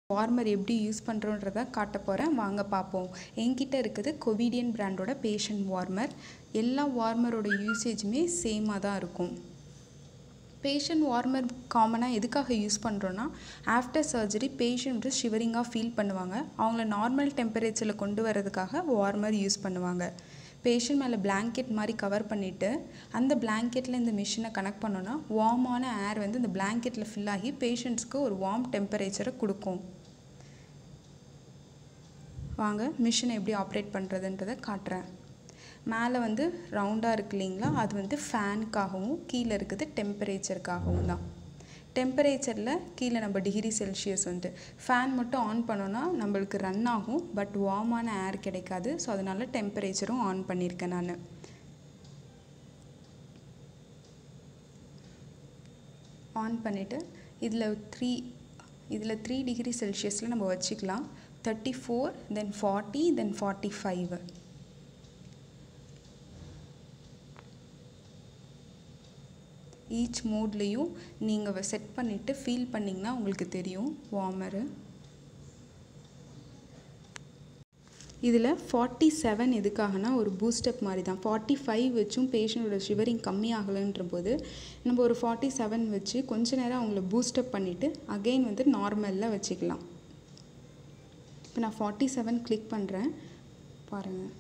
warmer எப்படி use பண்ணுறோன்றத காட்ட போகிறேன் வாங்க பார்ப்போம் என்கிட்ட இருக்குது கொவிடியன் பிராண்டோட பேஷண்ட் வார்மர் எல்லா வார்மரோட யூசேஜுமே சேமாக தான் இருக்கும் பேஷண்ட் வார்மர் காமனாக எதுக்காக யூஸ் பண்ணுறோன்னா ஆஃப்டர் சர்ஜரி பேஷண்ட் ஷிவரிங்காக ஃபீல் பண்ணுவாங்க அவங்கள நார்மல் டெம்பரேச்சரில் கொண்டு வரதுக்காக வார்மர் யூஸ் பண்ணுவாங்க பேஷண்ட் மேலே பிளாங்கெட் மாதிரி கவர் பண்ணிவிட்டு அந்த பிளாங்கெட்டில் இந்த மிஷினை கனெக்ட் பண்ணோன்னா வார்மான ஏர் வந்து இந்த பிளாங்கெட்டில் ஃபில் ஆகி பேஷண்ட்ஸ்க்கு ஒரு வார்ம் டெம்பரேச்சரை கொடுக்கும் வாங்க மிஷினை எப்படி ஆப்ரேட் பண்ணுறதுன்றதை காட்டுறேன் மேலே வந்து ரவுண்டாக இருக்கு இல்லைங்களா அது வந்து ஃபேனுக்காகவும் கீழே இருக்குது டெம்பரேச்சருக்காகவும் தான் டெம்பரேச்சரில் கீழே நம்ம டிகிரி செல்சியஸ் வந்து ஃபேன் மட்டும் ஆன் பண்ணோன்னா நம்மளுக்கு ரன் ஆகும் பட் வார்மான ஏர் கிடைக்காது ஸோ அதனால டெம்பரேச்சரும் ஆன் பண்ணியிருக்கேன் நான் ஆன் பண்ணிவிட்டு இதில் த்ரீ இதில் த்ரீ டிகிரி செல்சியஸில் நம்ம வச்சுக்கலாம் thirty four then forty then forty five each மோட்லேயும் நீங்கள் செட் பண்ணிவிட்டு ஃபீல் பண்ணிங்கன்னா உங்களுக்கு தெரியும் வார்மரு இதில் ஃபார்ட்டி செவன் எதுக்காகனா ஒரு பூஸ்டப் மாதிரி தான் ஃபார்ட்டி ஃபைவ் வச்சும் பேஷண்ட்டோட ஷிவரிங் கம்மியாகலைன்ற போது நம்ம ஒரு ஃபார்ட்டி செவன் வச்சு கொஞ்ச நேரம் அவங்கள பூஸ்டப் பண்ணிவிட்டு அகெயின் வந்து நார்மலில் வச்சுக்கலாம் இப்போ நான் ஃபார்ட்டி செவன் கிளிக் பண்ணுறேன் பாருங்கள்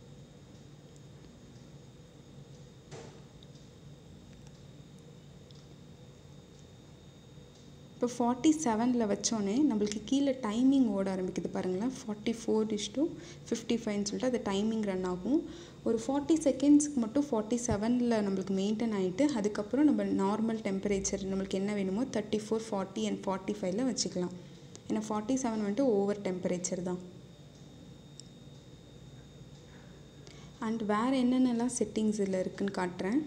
இப்போ ஃபார்ட்டி செவனில் வச்சோன்னே நம்மளுக்கு கீழே டைமிங் ஓட ஆரம்பிக்குது பாருங்களேன் forty four is to fifty ஃபைவ்னு சொல்லிட்டு அது டைமிங் ரன் ஆகும் ஒரு ஃபார்ட்டி செகண்ட்ஸ்க்கு மட்டும் ஃபார்ட்டி செவனில் நம்மளுக்கு மெயின்டைன் ஆகிட்டு அதுக்கப்புறம் நம்ம நார்மல் டெம்பரேச்சர் நம்மளுக்கு என்ன வேணுமோ thirty four forty and forty ஃபைவ்ல வச்சுக்கலாம் ஏன்னா ஃபார்ட்டி செவன் வந்துட்டு ஓவர் டெம்பரேச்சர் தான் அண்ட் வேறு என்னென்னலாம் செட்டிங்ஸ் இதில் இருக்குதுன்னு காட்டுறேன்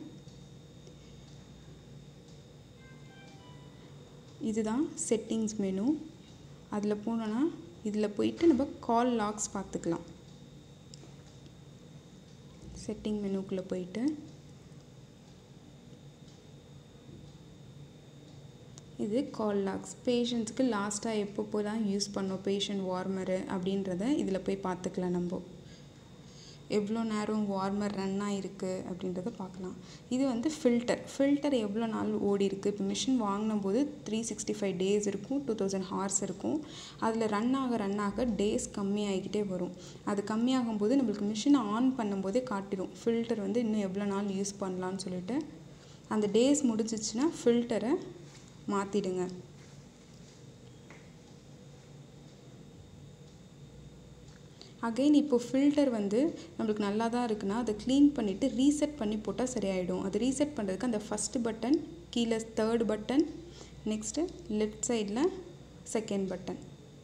இதுதான் செட்டிங்ஸ் மெனு அதில் போனோன்னா இதில் போயிட்டு நம்ம கால் லாக்ஸ் பார்த்துக்கலாம் செட்டிங் மெனுக்குள்ளே போயிட்டு இது கால் லாக்ஸ் பேஷண்ட்ஸ்க்கு லாஸ்ட்டாக எப்போ போலாம் யூஸ் பண்ணோம் பேஷண்ட் வார்மரு அப்படின்றத இதில் போய் பார்த்துக்கலாம் நம்ம எவ்வளோ நேரம் வார்மர் ரன் ஆகிருக்கு அப்படின்றத பார்க்கலாம் இது வந்து ஃபில்டர் ஃபில்டர் எவ்வளோ நாள் ஓடி இருக்குது இப்போ மிஷின் வாங்கின போது த்ரீ சிக்ஸ்டி ஃபைவ் டேஸ் இருக்கும் டூ தௌசண்ட் ஹார்ஸ் இருக்கும் அதில் ரன் ஆக ரன் ஆக டேஸ் கம்மியாகிக்கிட்டே வரும் அது கம்மியாகும் போது நம்மளுக்கு மிஷினை ஆன் பண்ணும்போதே காட்டிடும் ஃபில்டர் வந்து இன்னும் எவ்வளோ நாள் யூஸ் பண்ணலான்னு சொல்லிட்டு அந்த டேஸ் முடிஞ்சிச்சுன்னா ஃபில்டரை மாற்றிடுங்க அகைன் இப்போ ஃபில்டர் வந்து நம்மளுக்கு நல்லா தான் இருக்குன்னா அதை க்ளீன் பண்ணிவிட்டு ரீசெட் பண்ணி போட்டால் சரியாயிடும் அது ரீசெட் பண்ணுறதுக்கு அந்த ஃபஸ்ட்டு பட்டன் கீழே தேர்ட் பட்டன் நெக்ஸ்ட்டு லெஃப்ட் சைடில் செகண்ட் பட்டன்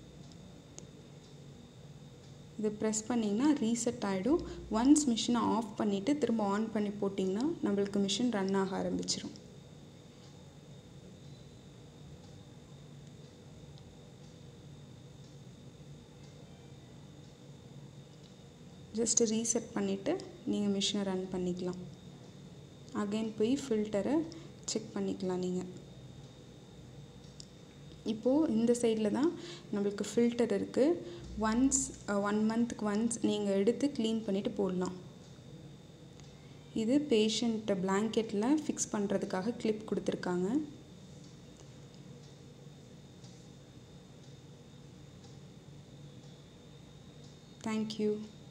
இது ப்ரெஸ் பண்ணிங்கன்னா ரீசெட் ஆகிடும் ஒன்ஸ் மிஷினை ஆஃப் பண்ணிவிட்டு திரும்ப ஆன் பண்ணி போட்டிங்கன்னா நம்மளுக்கு மிஷின் ரன் ஆக ஆரம்பிச்சிடும் ஜஸ்ட்டு ரீசெட் பண்ணிவிட்டு நீங்கள் மிஷினை ரன் பண்ணிக்கலாம் அகைன் போய் ஃபில்டரை செக் பண்ணிக்கலாம் நீங்கள் இப்போது இந்த சைடில் தான் நம்மளுக்கு ஃபில்டர் இருக்குது ஒன்ஸ் ஒன் மந்த்துக்கு ஒன்ஸ் நீங்கள் எடுத்து க்ளீன் பண்ணிவிட்டு போடலாம் இது பேஷண்ட்டை பிளாங்கெட்டில் ஃபிக்ஸ் பண்ணுறதுக்காக கிளிப் கொடுத்துருக்காங்க தேங்க்யூ